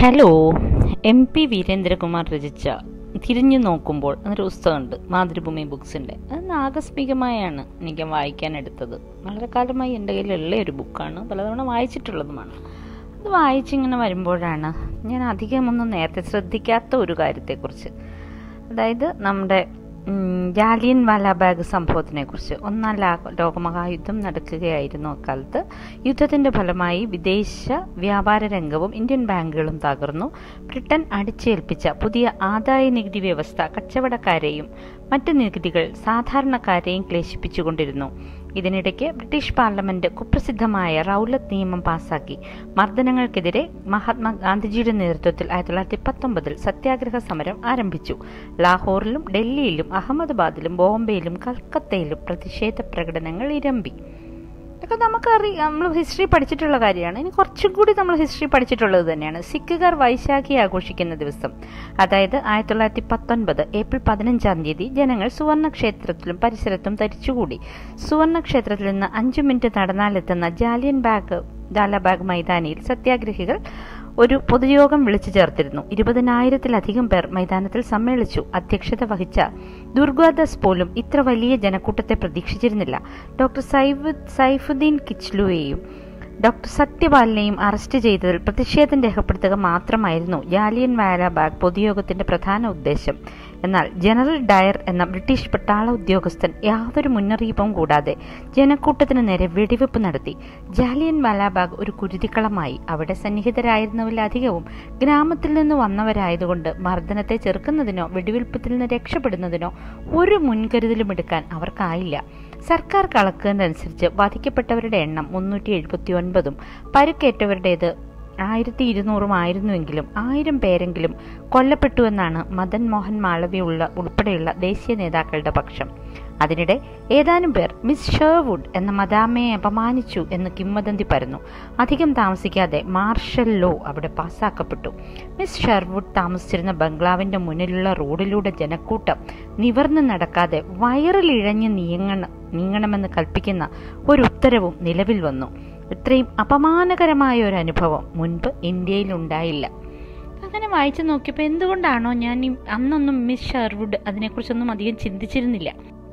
hello M P Veerendrakumar രചിച്ച തിരിഞ്ഞു നോക്കുമ്പോൾ എന്നൊരു പുസ്തകമുണ്ട് മാതൃഭൂമി ബുക്സിൻ്റെ അത് ആകസ്മികമായാണ് എനിക്ക് വായിക്കാൻ എടുത്തത് വളരെ കാലമായി എൻ്റെ കയ്യിലുള്ള ഒരു ബുക്കാണ് പലതവണ വായിച്ചിട്ടുള്ളതുമാണ് അത് വായിച്ചിങ്ങനെ വരുമ്പോഴാണ് ഞാൻ അധികമൊന്നും നേരത്തെ ശ്രദ്ധിക്കാത്ത ഒരു കാര്യത്തെക്കുറിച്ച് അതായത് നമ്മുടെ ജാലിയൻ വാലാബാഗ് സംഭവത്തിനെക്കുറിച്ച് ഒന്നാം ലാ ലോകമഹായുദ്ധം നടക്കുകയായിരുന്നു അക്കാലത്ത് യുദ്ധത്തിൻ്റെ ഫലമായി വിദേശ വ്യാപാര രംഗവും ഇന്ത്യൻ ബാങ്കുകളും തകർന്നു ബ്രിട്ടൻ അടിച്ചേൽപ്പിച്ച പുതിയ ആദായ നികുതി വ്യവസ്ഥ കച്ചവടക്കാരെയും മറ്റ് നികുതികൾ സാധാരണക്കാരെയും ക്ലേശിപ്പിച്ചുകൊണ്ടിരുന്നു ഇതിനിടയ്ക്ക് ബ്രിട്ടീഷ് പാർലമെന്റ് കുപ്രസിദ്ധമായ റൗലത്ത് നിയമം പാസാക്കി മർദ്ദനങ്ങൾക്കെതിരെ മഹാത്മാഗാന്ധിജിയുടെ നേതൃത്വത്തിൽ ആയിരത്തി തൊള്ളായിരത്തി പത്തൊമ്പതിൽ സത്യാഗ്രഹ സമരം ആരംഭിച്ചു ലാഹോറിലും ഡൽഹിയിലും അഹമ്മദാബാദിലും ബോംബെയിലും കൽക്കത്തയിലും പ്രതിഷേധ പ്രകടനങ്ങൾ ഇരമ്പി ഇതൊക്കെ നമുക്കറിയാം നമ്മൾ ഹിസ്റ്ററി പഠിച്ചിട്ടുള്ള കാര്യമാണ് ഇനി കുറച്ചും കൂടി നമ്മൾ ഹിസ്റ്ററി പഠിച്ചിട്ടുള്ളത് തന്നെയാണ് സിഖുകാർ വൈശാഖി ആഘോഷിക്കുന്ന ദിവസം അതായത് ആയിരത്തി തൊള്ളായിരത്തി പത്തൊൻപത് ഏപ്രിൽ പതിനഞ്ചാം തീയതി ജനങ്ങൾ സുവർണ ക്ഷേത്രത്തിലും പരിസരത്തും തരിച്ചുകൂടി സുവർണ ക്ഷേത്രത്തിൽ നിന്ന് അഞ്ചു മിനിറ്റ് നടന്നാലെത്തുന്ന ജാലിയൻ ബാഗ് ജാലബാഗ് മൈതാനിയിൽ സത്യാഗ്രഹികൾ ഒരു പൊതുയോഗം വിളിച്ചു ചേർത്തിരുന്നു ഇരുപതിനായിരത്തിലധികം പേർ മൈതാനത്തിൽ സമ്മേളിച്ചു അധ്യക്ഷത വഹിച്ച ദുർഗാദാസ് പോലും ഇത്ര വലിയ ജനക്കൂട്ടത്തെ പ്രതീക്ഷിച്ചിരുന്നില്ല ഡോക്ടർ സൈഫ് സൈഫുദ്ദീൻ കിച്ലുവേയും ഡോക്ടർ സത്യപാലിനെയും അറസ്റ്റ് ചെയ്തതിൽ പ്രതിഷേധം രേഖപ്പെടുത്തുക മാത്രമായിരുന്നു ജാലിയൻ വാലാബാഗ് പൊതുയോഗത്തിന്റെ പ്രധാന ഉദ്ദേശം എന്നാൽ ജനറൽ ഡയർ എന്ന ബ്രിട്ടീഷ് പട്ടാള ഉദ്യോഗസ്ഥൻ യാതൊരു മുന്നറിയിപ്പും കൂടാതെ ജനക്കൂട്ടത്തിന് നേരെ വെടിവെപ്പ് നടത്തി ജാലിയൻ വാലാബാഗ് ഒരു കുരുതിക്കളമായി അവിടെ സന്നിഹിതരായിരുന്നവരിലധികവും ഗ്രാമത്തിൽ നിന്ന് വന്നവരായതുകൊണ്ട് മർദ്ദനത്തെ ചെറുക്കുന്നതിനോ വെടിവെൽപ്പത്തിൽ നിന്ന് രക്ഷപ്പെടുന്നതിനോ ഒരു മുൻകരുതലും എടുക്കാൻ അവർക്കായില്ല സർക്കാർ കണക്കുന്നതനുസരിച്ച് ബാധിക്കപ്പെട്ടവരുടെ എണ്ണം മുന്നൂറ്റി എഴുപത്തി ഒൻപതും പരുക്കേറ്റവരുടേത് ആയിരത്തി ഇരുന്നൂറും ആയിരുന്നുവെങ്കിലും ആയിരം പേരെങ്കിലും കൊല്ലപ്പെട്ടുവെന്നാണ് മദൻ മോഹൻ മാളവ്യ ഉള്ള ഉൾപ്പെടെയുള്ള ദേശീയ നേതാക്കളുടെ പക്ഷം അതിനിടെ ഏതാനും പേർ മിസ് ഷേർവുഡ് എന്ന മദാമയെ അപമാനിച്ചു എന്ന് കിംവദന്തി പരന്നു അധികം താമസിക്കാതെ മാർഷൽ ലോ അവിടെ പാസ്സാക്കപ്പെട്ടു മിസ് ഷെർവുഡ് താമസിച്ചിരുന്ന ബംഗ്ലാവിന്റെ മുന്നിലുള്ള റോഡിലൂടെ ജനക്കൂട്ടം നിവർന്നു നടക്കാതെ വയറിലിഴഞ്ഞ് നീങ്ങണം നീങ്ങണമെന്ന് കൽപ്പിക്കുന്ന ഒരു ഉത്തരവും നിലവിൽ വന്നു ഇത്രയും അപമാനകരമായ ഒരു അനുഭവം മുൻപ് ഇന്ത്യയിൽ ഉണ്ടായില്ല അങ്ങനെ വായിച്ചു നോക്കിയപ്പോൾ എന്തുകൊണ്ടാണോ ഞാൻ അന്നൊന്നും മിസ് ഷെർവുഡ് അതിനെക്കുറിച്ചൊന്നും അധികം ചിന്തിച്ചിരുന്നില്ല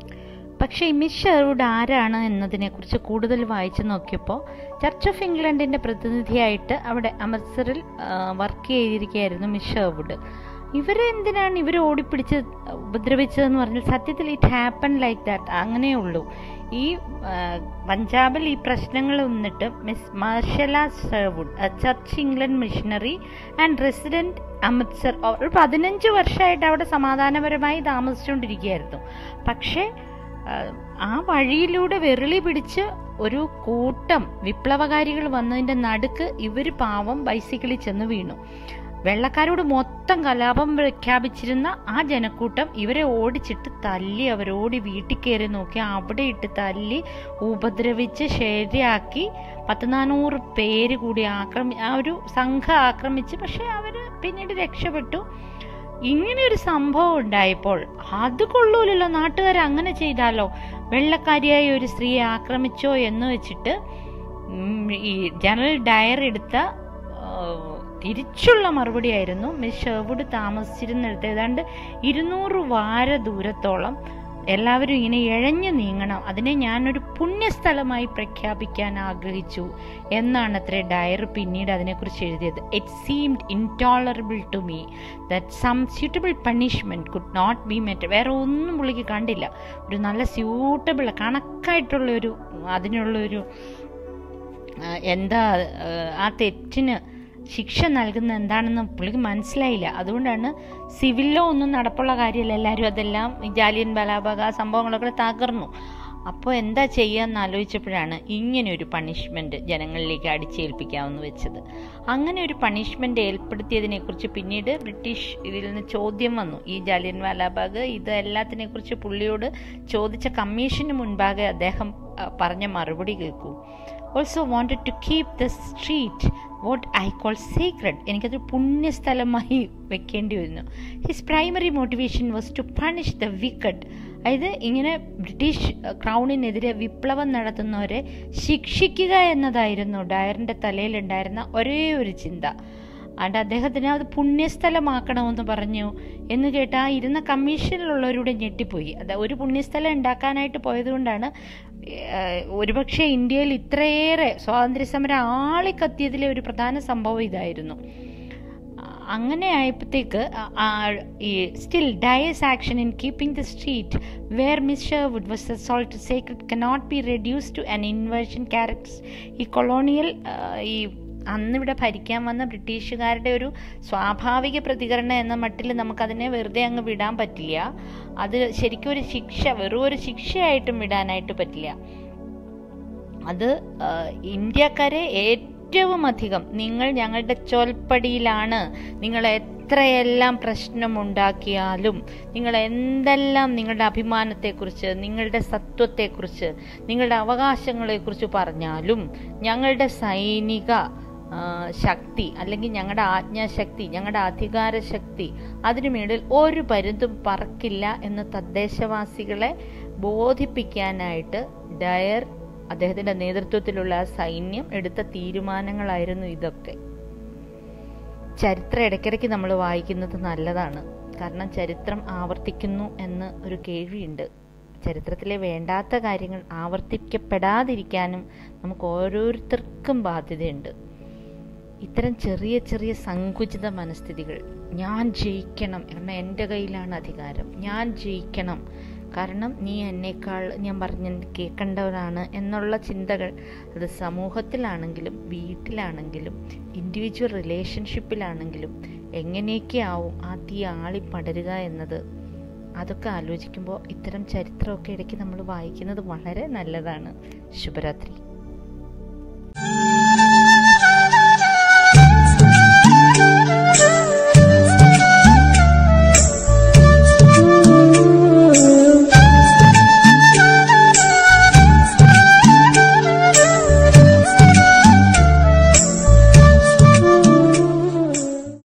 പക്ഷേ ഈ മിസ് ഷെർവുഡ് ആരാണ് എന്നതിനെക്കുറിച്ച് കൂടുതൽ വായിച്ചു നോക്കിയപ്പോൾ ചർച്ച് ഓഫ് ഇംഗ്ലണ്ടിന്റെ പ്രതിനിധിയായിട്ട് അവിടെ അമൃത്സറിൽ വർക്ക് ചെയ്തിരിക്കുകയായിരുന്നു മിസ് ഷെർവുഡ് ഇവരെ എന്തിനാണ് ഇവർ ഓടിപ്പിടിച്ച് ഉപദ്രവിച്ചതെന്ന് പറഞ്ഞാൽ സത്യത്തിൽ ഇറ്റ് ഹാപ്പൺ ലൈക്ക് ദാറ്റ് അങ്ങനെയേ ഉള്ളൂ ഈ പഞ്ചാബിൽ ഈ പ്രശ്നങ്ങൾ വന്നിട്ട് Miss Marcella Sherwood church England missionary and resident Amritsar ഒരു പതിനഞ്ച് വർഷമായിട്ട് അവിടെ സമാധാനപരമായി താമസിച്ചുകൊണ്ടിരിക്കുകയായിരുന്നു പക്ഷേ ആ വഴിയിലൂടെ വെറിളി പിടിച്ച് ഒരു കൂട്ടം വിപ്ലവകാരികൾ വന്നതിന്റെ നടുക്ക് ഇവർ പാവം ബൈസിക്കിളിൽ ചെന്ന് വീണു വെള്ളക്കാരോട് മൊത്തം കലാപം പ്രഖ്യാപിച്ചിരുന്ന ആ ജനക്കൂട്ടം ഇവരെ ഓടിച്ചിട്ട് തല്ലി അവരോടി വീട്ടിൽ കയറി നോക്കി അവിടെ ഇട്ട് തല്ലി ഉപദ്രവിച്ച് ശരിയാക്കി പത്ത് നാനൂറ് പേര് കൂടി ആക്രമി ആ ഒരു സംഘം ആക്രമിച്ച് പക്ഷെ അവര് പിന്നീട് രക്ഷപ്പെട്ടു ഇങ്ങനെ ഒരു സംഭവം ഉണ്ടായപ്പോൾ അത് കൊള്ളൂലല്ലോ നാട്ടുകാർ അങ്ങനെ ചെയ്താലോ വെള്ളക്കാരിയായ ഒരു സ്ത്രീയെ ആക്രമിച്ചോ എന്ന് വെച്ചിട്ട് ഈ ജനറൽ ഡയർ എടുത്ത തിരിച്ചുള്ള മറുപടിയായിരുന്നു മിസ് ഷെർവുഡ് താമസിച്ചിരുന്നിടത്ത് ഏതാണ്ട് ഇരുന്നൂറ് വാര ദൂരത്തോളം എല്ലാവരും ഇങ്ങനെ ഇഴഞ്ഞു നീങ്ങണം അതിനെ ഞാനൊരു പുണ്യസ്ഥലമായി പ്രഖ്യാപിക്കാൻ ആഗ്രഹിച്ചു എന്നാണ് അത്ര ഡയർ പിന്നീട് അതിനെക്കുറിച്ച് എഴുതിയത് it seemed intolerable to me that some suitable punishment could not be met വേറെ ഒന്നും പുള്ളിക്ക് കണ്ടില്ല ഒരു നല്ല സ്യൂട്ടബിൾ കണക്കായിട്ടുള്ള ഒരു അതിനുള്ള ഒരു എന്താ ആ തെറ്റിന് ശിക്ഷ നൽകുന്ന എന്താണെന്ന് പുള്ളിക്ക് മനസ്സിലായില്ല അതുകൊണ്ടാണ് സിവിൽ ലോ ഒന്നും നടപ്പുള്ള കാര്യമല്ല എല്ലാവരും അതെല്ലാം ജാലിയൻ ബലാബാഗ് ആ സംഭവങ്ങളൊക്കെ തകർന്നു അപ്പോൾ എന്താ ചെയ്യാന്ന് ആലോചിച്ചപ്പോഴാണ് ഇങ്ങനെ ഒരു പണിഷ്മെന്റ് ജനങ്ങളിലേക്ക് അടിച്ചേൽപ്പിക്കാമെന്ന് വെച്ചത് അങ്ങനെ ഒരു പണിഷ്മെന്റ് ഏർപ്പെടുത്തിയതിനെ കുറിച്ച് പിന്നീട് ബ്രിട്ടീഷ് ഇതിൽ നിന്ന് ചോദ്യം വന്നു ഈ ജാലിയൻ വാലാബാഗ് ഇത് എല്ലാത്തിനെ കുറിച്ച് പുള്ളിയോട് ചോദിച്ച കമ്മീഷന് മുൻപാകെ അദ്ദേഹം പറഞ്ഞ മറുപടി കേൾക്കൂ also wanted to keep the street what I call secret എനിക്കതൊരു പുണ്യസ്ഥലമായി വെക്കേണ്ടി വരുന്നു his primary motivation was to punish the wicked അതായത് ഇങ്ങനെ ബ്രിട്ടീഷ് ക്രൗണിനെതിരെ വിപ്ലവം നടത്തുന്നവരെ ശിക്ഷിക്കുക എന്നതായിരുന്നു ഡയറിൻ്റെ തലയിലുണ്ടായിരുന്ന ഒരേ ഒരു ചിന്ത അതുകൊണ്ട് അദ്ദേഹത്തിന് അത് പുണ്യസ്ഥലമാക്കണമെന്ന് പറഞ്ഞു എന്ന് കേട്ട് ആ ഇരുന്ന കമ്മീഷനിലുള്ളവരുടെ ഞെട്ടിപ്പോയി അത് ഒരു പുണ്യസ്ഥലം ഉണ്ടാക്കാനായിട്ട് പോയതുകൊണ്ടാണ് ഏഹ്, ഒരുപക്ഷെ ഇന്ത്യയിൽ ഇത്രയേറെ സ്വാതന്ത്ര്യ സമരം ആളിക്കത്തിയതിലെ ഒരു പ്രധാന സംഭവം ഇതായിരുന്നു അങ്ങനെ ആയപ്പോഴത്തേക്ക് ഈ still Dyer's action in keeping the street where Miss Sherwood was assault secret cannot be reduce to an inversion characters ഈ കൊളോണിയൽ ഈ അന്നിവിടെ ഭരിക്കാൻ വന്ന ബ്രിട്ടീഷുകാരുടെ ഒരു സ്വാഭാവിക പ്രതികരണം എന്ന മട്ടിൽ നമുക്കതിനെ വെറുതെ അങ്ങ് വിടാൻ പറ്റില്ല അത് ശരിക്കും ഒരു ശിക്ഷ വെറും ഒരു ശിക്ഷയായിട്ടും വിടാനായിട്ട് പറ്റില്ല അത് ആ, ഇന്ത്യക്കാരെ ഏറ്റവും അധികം നിങ്ങൾ ഞങ്ങളുടെ ചോൽപ്പടിയിലാണ് നിങ്ങൾ എത്രയെല്ലാം പ്രശ്നമുണ്ടാക്കിയാലും നിങ്ങൾ എന്തെല്ലാം നിങ്ങളുടെ അഭിമാനത്തെക്കുറിച്ച് നിങ്ങളുടെ സത്വത്തെക്കുറിച്ച് നിങ്ങളുടെ അവകാശങ്ങളെക്കുറിച്ച് പറഞ്ഞാലും ഞങ്ങളുടെ സൈനിക ആ, ശക്തി അല്ലെങ്കിൽ ഞങ്ങളുടെ ആജ്ഞാശക്തി ഞങ്ങളുടെ അധികാര ശക്തി അതിനു മേളിൽ ഒരു പരുന്തും പറക്കില്ല എന്ന് തദ്ദേശവാസികളെ ബോധിപ്പിക്കാനായിട്ട് ഡയർ അദ്ദേഹത്തിന്റെ നേതൃത്വത്തിലുള്ള ആ സൈന്യം എടുത്ത തീരുമാനങ്ങളായിരുന്നു ഇതൊക്കെ ചരിത്രം ഇടയ്ക്കിടയ്ക്ക് നമ്മൾ വായിക്കുന്നത് നല്ലതാണ് കാരണം ചരിത്രം ആവർത്തിക്കുന്നു എന്ന് ഒരു കേൾവിയുണ്ട് ചരിത്രത്തിലെ വേണ്ടാത്ത കാര്യങ്ങൾ ആവർത്തിക്കപ്പെടാതിരിക്കാനും നമുക്ക് ഓരോരുത്തർക്കും ബാധ്യതയുണ്ട് ഇത്തരം ചെറിയ ചെറിയ സങ്കുചിത മനസ്ഥിതികൾ ഞാൻ ജയിക്കണം കാരണം എൻ്റെ കയ്യിലാണ് അധികാരം ഞാൻ ജയിക്കണം കാരണം നീ എന്നേക്കാൾ ഞാൻ പറഞ്ഞ കേൾക്കേണ്ടവരാണ് എന്നുള്ള ചിന്തകൾ അത് സമൂഹത്തിലാണെങ്കിലും വീട്ടിലാണെങ്കിലും ഇൻഡിവിജ്വൽ റിലേഷൻഷിപ്പിലാണെങ്കിലും എങ്ങനെയൊക്കെ ആവും ആ തീ ആളി പടരുക എന്നത് അതൊക്കെ ആലോചിക്കുമ്പോൾ ഇത്തരം ചരിത്രമൊക്കെ ഇടയ്ക്ക് നമ്മൾ വായിക്കുന്നത് വളരെ നല്ലതാണ് ശുഭരാത്രി